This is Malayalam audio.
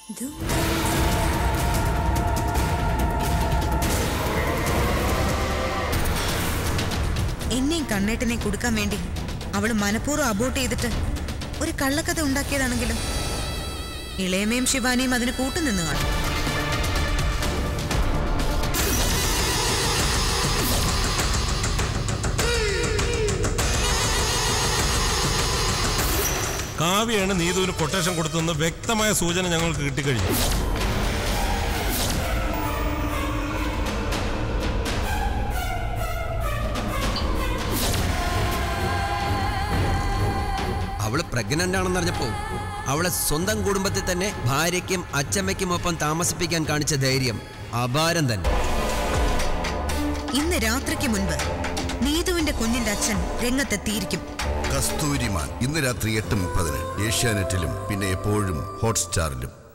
എന്നെയും കണ്ണേട്ടനെ കൊടുക്കാൻ വേണ്ടി അവള് മനഃപൂർവ്വം അബോട്ട് ചെയ്തിട്ട് ഒരു കള്ളക്കഥ ഉണ്ടാക്കിയതാണെങ്കിലും ഇളയമയും ശിവാനിയും അതിന് കൂട്ടുനിന്ന് കാണും കാവ്യാണ് നീതുവിന് കൊട്ടേഷൻ കൊടുത്തെന്ന് വ്യക്തമായ സൂചന ഞങ്ങൾക്ക് കിട്ടിക്കഴിഞ്ഞു അവള് പ്രഗ്നന്റ് ആണെന്ന് അറിഞ്ഞപ്പോ അവളെ സ്വന്തം കുടുംബത്തിൽ തന്നെ ഭാര്യയ്ക്കും അച്ചമ്മയ്ക്കും ഒപ്പം താമസിപ്പിക്കാൻ കാണിച്ച ധൈര്യം അപാരം തന്നെ ഇന്ന് രാത്രിക്ക് മുൻപ് നീതുവിന്റെ കുഞ്ഞിന്റെ അച്ഛൻ രംഗത്തെത്തിയിരിക്കും കസ്തൂരിമാൻ ഇന്ന് രാത്രി എട്ട് മുപ്പതിന് ഏഷ്യാനെറ്റിലും പിന്നെ എപ്പോഴും ഹോട്ട്സ്റ്റാറിലും